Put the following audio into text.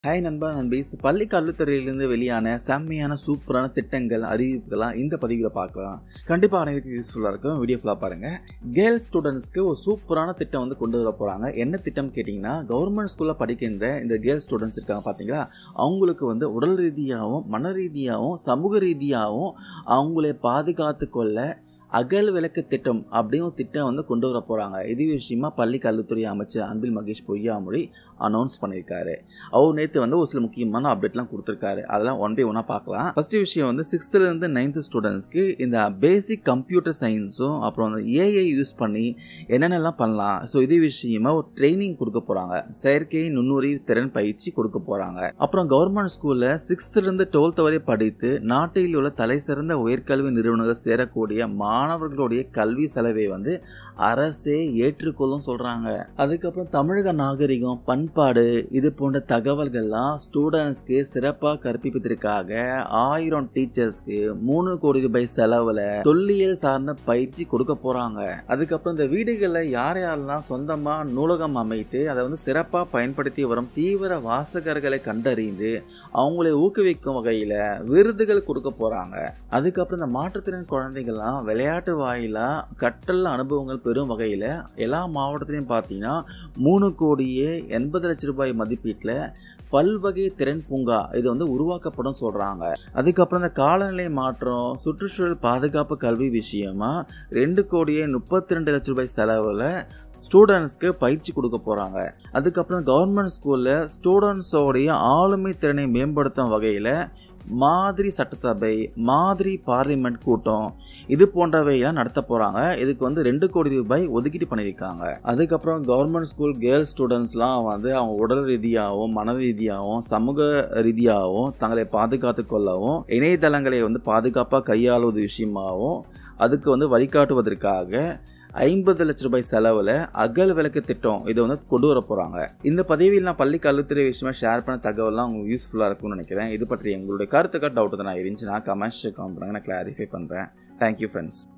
hi நண்பா நண்பீஸ் பள்ளி கல்வித்துறையிலிருந்து வெளியான செம்மையான சூப்பரான திட்டங்கள் அறிவிப்புகள்லாம் இந்த பதிவில் பார்க்கலாம் கண்டிப்பாக அனைவருக்கும் யூஸ்ஃபுல்லாக இருக்கும் வீடியோ ஃபுல்லாக பாருங்கள் கேர்ள்ஸ் ஸ்டூடெண்ட்ஸ்க்கு ஒரு சூப்பரான திட்டம் வந்து கொண்டு வர போகிறாங்க என்ன திட்டம் கேட்டிங்கன்னா கவர்மெண்ட் ஸ்கூலில் படிக்கின்ற இந்த கேர்ள்ஸ் ஸ்டூடெண்ட்ஸ் இருக்காங்க பார்த்தீங்களா அவங்களுக்கு வந்து உடல் ரீதியாகவும் மன ரீதியாகவும் சமூக ரீதியாகவும் அவங்களே பாதுகாத்து கொள்ள அகல் விளக்கு திட்டம் அப்படின்னு ஒரு திட்டம் வந்து கொண்டு வர போகிறாங்க இது விஷயமா பள்ளி கல்வித்துறை அமைச்சர் அன்பில் மகேஷ் பொய்யாமொழி அனௌன்ஸ் பண்ணியிருக்காரு அவர் நேற்று வந்து ஒரு சில முக்கியமான அப்டேட்லாம் கொடுத்துருக்காரு அதெல்லாம் ஒன் பை ஒன்னாக பார்க்கலாம் ஃபர்ஸ்ட் விஷயம் வந்து சிக்ஸ்த்துலேருந்து நைன்த்து ஸ்டூடெண்ட்ஸ்க்கு இந்த பேசிக் கம்ப்யூட்டர் சயின்ஸும் அப்புறம் வந்து ஏஐ யூஸ் பண்ணி என்னென்னலாம் பண்ணலாம் ஸோ இது விஷயமா ஒரு ட்ரைனிங் கொடுக்க போகிறாங்க செயற்கை நுண்ணுறிவு திறன் பயிற்சி கொடுக்க போகிறாங்க அப்புறம் கவர்மெண்ட் ஸ்கூலில் சிக்ஸ்த்துலேருந்து டுவெல்த் வரை படித்து நாட்டில் உள்ள தலை சிறந்த உயர்கல்வி நிறுவனங்கள் சேரக்கூடிய மாணவர்களுடைய கல்வி செலவை வந்து அரசே ஏற்றுக்கொள்ளும் சொல்கிறாங்க அதுக்கப்புறம் தமிழக நாகரிகம் பண்பாடு இது போன்ற தகவல்கள்லாம் ஸ்டூடெண்ட்ஸ்க்கு சிறப்பாக கற்பிப்பதற்காக ஆயிரம் டீச்சர்ஸ்க்கு மூணு கோடி ரூபாய் செலவில் தொல்லியல் சார்ந்த பயிற்சி கொடுக்க போகிறாங்க அதுக்கப்புறம் இந்த வீடுகளில் யார் யாரெல்லாம் சொந்தமாக நூலகம் அமைத்து அதை வந்து சிறப்பாக பயன்படுத்தி வரும் தீவிர வாசகர்களை கண்டறிந்து அவங்களை ஊக்குவிக்கும் வகையில் விருதுகள் கொடுக்க போகிறாங்க அதுக்கப்புறம் இந்த மாற்றுத்திறன் குழந்தைகள்லாம் விளையாட்டு வாயிலாக கற்றல் அனுபவங்கள் பெறும் வகையில் எல்லா மாவட்டத்திலையும் பார்த்தீங்கன்னா மூணு கோடியே எண்பது லட்ச ரூபாய் மதிப்பீட்டில் பல்வகை திறன் பூங்கா இது வந்து உருவாக்கப்படும் சொல்கிறாங்க அதுக்கப்புறம் இந்த காலநிலை மாற்றம் சுற்றுச்சூழல் பாதுகாப்பு கல்வி விஷயமா ரெண்டு கோடியே முப்பத்தி ரெண்டு லட்ச ரூபாய் செலவில் ஸ்டூடெண்ட்ஸ்க்கு பயிற்சி கொடுக்க போகிறாங்க அதுக்கப்புறம் கவர்மெண்ட் ஸ்கூலில் ஸ்டூடெண்ட்ஸோடைய ஆளுமை திறனை மேம்படுத்தும் வகையில் மாதிரி சட்டசபை மாதிரி பார்லிமெண்ட் கூட்டம் இது போன்றவையெல்லாம் நடத்த போகிறாங்க இதுக்கு வந்து ரெண்டு கோடி ரூபாய் ஒதுக்கீடு பண்ணியிருக்காங்க அதுக்கப்புறம் கவர்மெண்ட் ஸ்கூல் கேர்ள்ஸ் ஸ்டூடெண்ட்ஸ்லாம் வந்து அவங்க உடல் ரீதியாகவும் மன ரீதியாகவும் சமூக ரீதியாகவும் தங்களை பாதுகாத்து கொள்ளவும் இணையதளங்களை வந்து பாதுகாப்பாக கையாளுவது விஷயமாகவும் அதுக்கு வந்து வழிகாட்டுவதற்காக ஐம்பது லட்ச ரூபாய் செலவில் அகல் விளக்கு திட்டம் இதை வந்து கொண்டு வர போகிறாங்க இந்த பதவியில் நான் பள்ளி கல்வித்துறை விஷயமா ஷேர் பண்ண தகவலாம் உங்களுக்கு யூஸ்ஃபுல்லாக இருக்கும்னு நினைக்கிறேன் இது பற்றி எங்களுடைய கருத்துக்கள் டவுட் தான் இருந்துச்சுன்னா கமெண்ட்ஸ் கமெண்ட் பண்ணுங்க நான் கிளாரிஃபை பண்ணுறேன் தேங்க்யூ ஃப்ரெண்ட்ஸ்